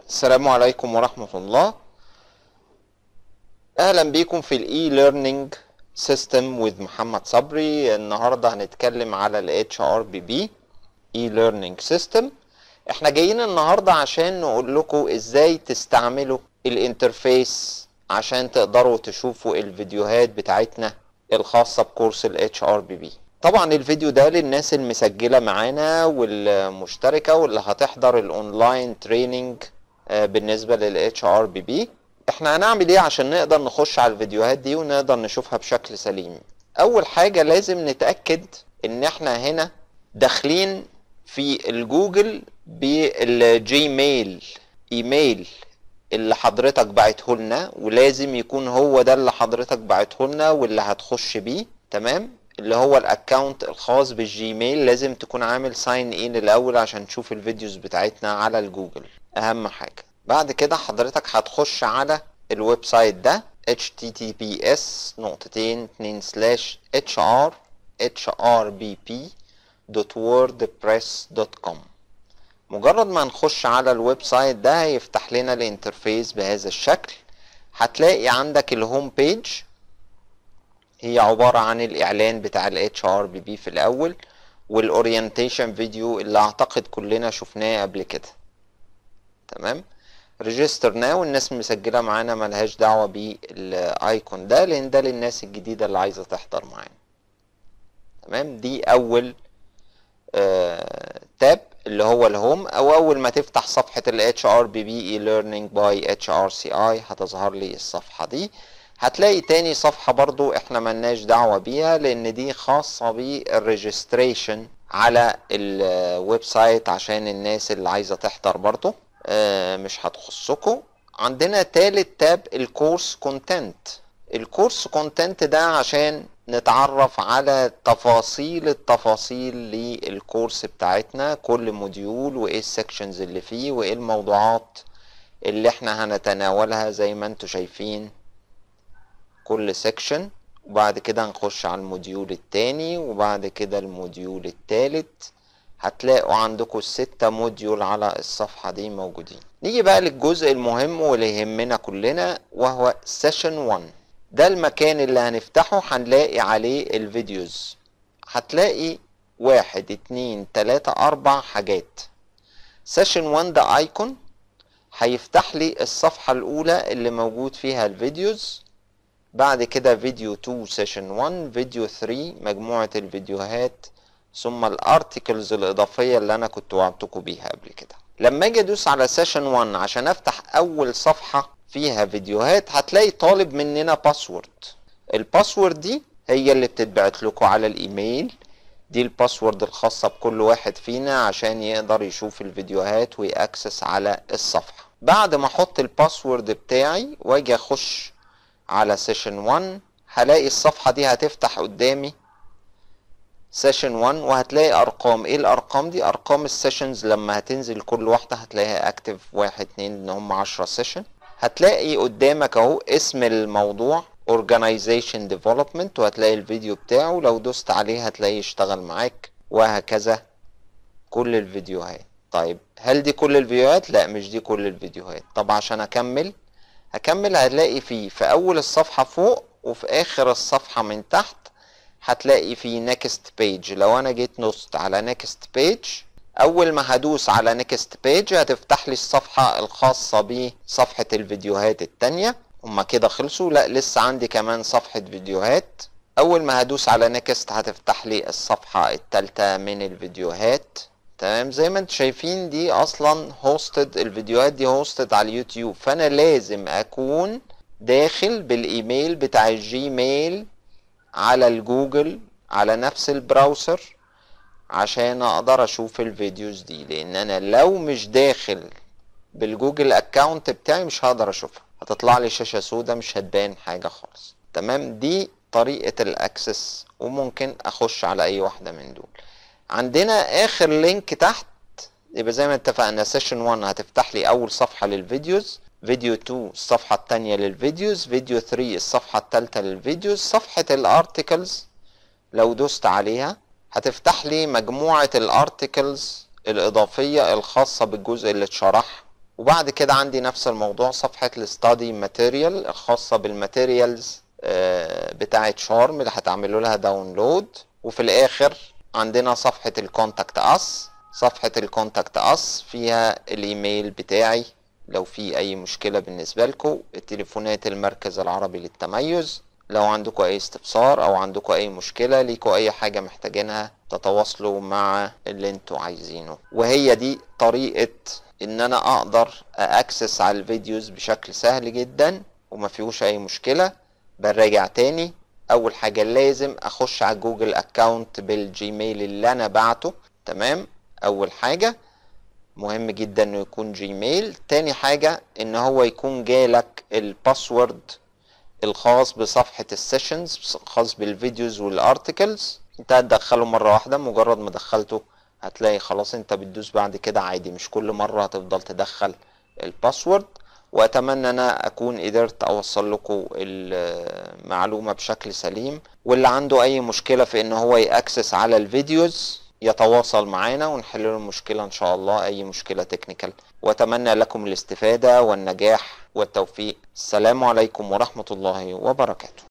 السلام عليكم ورحمة الله أهلا بيكم في الإي ليرنينج سيستم with محمد صبري النهاردة هنتكلم على ال HRBB E Learning System احنا جايين النهاردة عشان نقول لكم ازاي تستعملوا الانترفيس عشان تقدروا تشوفوا الفيديوهات بتاعتنا الخاصة بكورس ال HRBB طبعا الفيديو ده للناس المسجلة معانا والمشتركة واللي هتحضر الاونلاين تريننج بالنسبة لل HRBB احنا هنعمل ايه عشان نقدر نخش على الفيديوهات دي ونقدر نشوفها بشكل سليم اول حاجة لازم نتأكد ان احنا هنا داخلين في الجوجل بالجيميل ايميل اللي حضرتك بعته لنا ولازم يكون هو ده اللي حضرتك بعته لنا واللي هتخش بيه تمام اللي هو الاكونت الخاص بالجيميل لازم تكون عامل ساين ان الاول عشان تشوف الفيديوز بتاعتنا على الجوجل اهم حاجة بعد كده حضرتك هتخش على الويب سايت ده https نقطتين اتنين سلاش hr hrbp wordpress.com مجرد ما نخش على الويب سايت ده هيفتح لنا الانترفيس بهذا الشكل هتلاقي عندك الهوم بيج هي عبارة عن الإعلان بتاع ال HRBB في الأول والأورينتيشن فيديو اللي أعتقد كلنا شفناه قبل كده تمام ريجستر ناو الناس مسجلة معانا ملهاش دعوة بالايكون ده لأن ده للناس الجديدة اللي عايزة تحضر معانا تمام دي أول آه تاب اللي هو الهوم او اول ما تفتح صفحة ال HRBB e-learning by HRCI هتظهر لي الصفحة دي هتلاقي تاني صفحة برضو احنا ملناش دعوة بيها لان دي خاصة بالريجستريشن على الويب سايت عشان الناس اللي عايزة تحضر برضو آه مش هتخصكم عندنا تالت تاب الكورس كونتنت الكورس كونتنت ده عشان نتعرف على تفاصيل التفاصيل للكورس بتاعتنا كل موديول وايه السكشنز اللي فيه وايه الموضوعات اللي احنا هنتناولها زي ما انتوا شايفين كل سكشن وبعد كده نخش على الموديول التاني وبعد كده الموديول التالت هتلاقوا عندكم الستة موديول على الصفحة دي موجودين نيجي بقى للجزء المهم واللي يهمنا كلنا وهو سيشن 1 ده المكان اللي هنفتحه هنلاقي عليه الفيديوز هتلاقي واحد اتنين تلاتة اربع حاجات سيشن 1 ده ايكون هيفتح لي الصفحة الاولى اللي موجود فيها الفيديوز بعد كده فيديو 2 سيشن 1 فيديو 3 مجموعة الفيديوهات ثم الارتكلز الاضافية اللي انا كنت وعدتكم بيها قبل كده لما اجي ادوس على سيشن 1 عشان افتح اول صفحة فيها فيديوهات هتلاقي طالب مننا باسورد الباسورد دي هي اللي بتتبعت لكم على الايميل دي الباسورد الخاصة بكل واحد فينا عشان يقدر يشوف الفيديوهات ويأكسس على الصفحة بعد ما احط الباسورد بتاعي واجي اخش على سيشن 1 هلاقي الصفحة دي هتفتح قدامي سيشن 1 وهتلاقي ارقام ايه الارقام دي ارقام السيشنز لما هتنزل كل واحدة هتلاقيها اكتف واحد اتنين ان هم عشرة سيشن هتلاقي قدامك اهو اسم الموضوع organization development وهتلاقي الفيديو بتاعه لو دوست عليه هتلاقيه يشتغل معاك وهكذا كل الفيديوهات طيب هل دي كل الفيديوهات لا مش دي كل الفيديوهات طب عشان اكمل هكمل هتلاقي فيه في اول الصفحة فوق وفي اخر الصفحة من تحت هتلاقي فيه next page لو انا جيت نصت على next page اول ما هدوس على نيكست بيج هتفتح لي الصفحة الخاصة بصفحة الفيديوهات التانية هما كده خلصوا لا لسه عندي كمان صفحة فيديوهات اول ما هدوس على نيكست هتفتح لي الصفحة التالتة من الفيديوهات تمام زي ما انتم شايفين دي اصلا هوستد الفيديوهات دي هوستد على اليوتيوب فانا لازم اكون داخل بالايميل بتاع الجيميل على الجوجل على نفس البراوسر عشان اقدر اشوف الفيديوز دي لان انا لو مش داخل بالجوجل اكاونت بتاعي مش هقدر اشوفها هتطلع لي شاشة سودة مش هتبان حاجة خالص تمام دي طريقة الاكسس وممكن اخش على اي واحدة من دول عندنا اخر لينك تحت يبقى زي ما اتفقنا سيشن 1 هتفتح لي اول صفحة للفيديوز فيديو 2 الصفحة التانية للفيديوز فيديو 3 الصفحة التالتة للفيديوز صفحة الارتكلز لو دوست عليها هتفتح لي مجموعة الارتكلز الإضافية الخاصة بالجزء اللي اتشرح وبعد كده عندي نفس الموضوع صفحة الستادي ماتيريال الخاصة بالماتيريالز بتاعة شارم اللي هتعملوا لها داونلود وفي الاخر عندنا صفحة الكونتاكت اس صفحة الكونتاكت اس فيها الايميل بتاعي لو في اي مشكلة بالنسبة لكم التليفونات المركز العربي للتميز لو عندكم اي استفسار او عندكم اي مشكلة ليكوا اي حاجة محتاجينها تتواصلوا مع اللي انتوا عايزينه وهي دي طريقة ان انا اقدر اكسس على الفيديوز بشكل سهل جدا وما فيهوش اي مشكلة براجع تاني اول حاجة لازم اخش على جوجل اكاونت بالجيميل اللي انا بعته تمام اول حاجة مهم جدا انه يكون جيميل تاني حاجة ان هو يكون جالك الباسورد الخاص بصفحة السيشنز خاص بالفيديوز والارتكلز انت هتدخله مرة واحدة مجرد ما دخلته هتلاقي خلاص انت بتدوس بعد كده عادي مش كل مرة هتفضل تدخل الباسورد واتمنى انا اكون قدرت اوصل لكم المعلومة بشكل سليم واللي عنده اي مشكلة في ان هو يأكسس على الفيديوز يتواصل معنا ونحل له المشكلة ان شاء الله اي مشكلة تكنيكال واتمنى لكم الاستفادة والنجاح والتوفيق السلام عليكم ورحمة الله وبركاته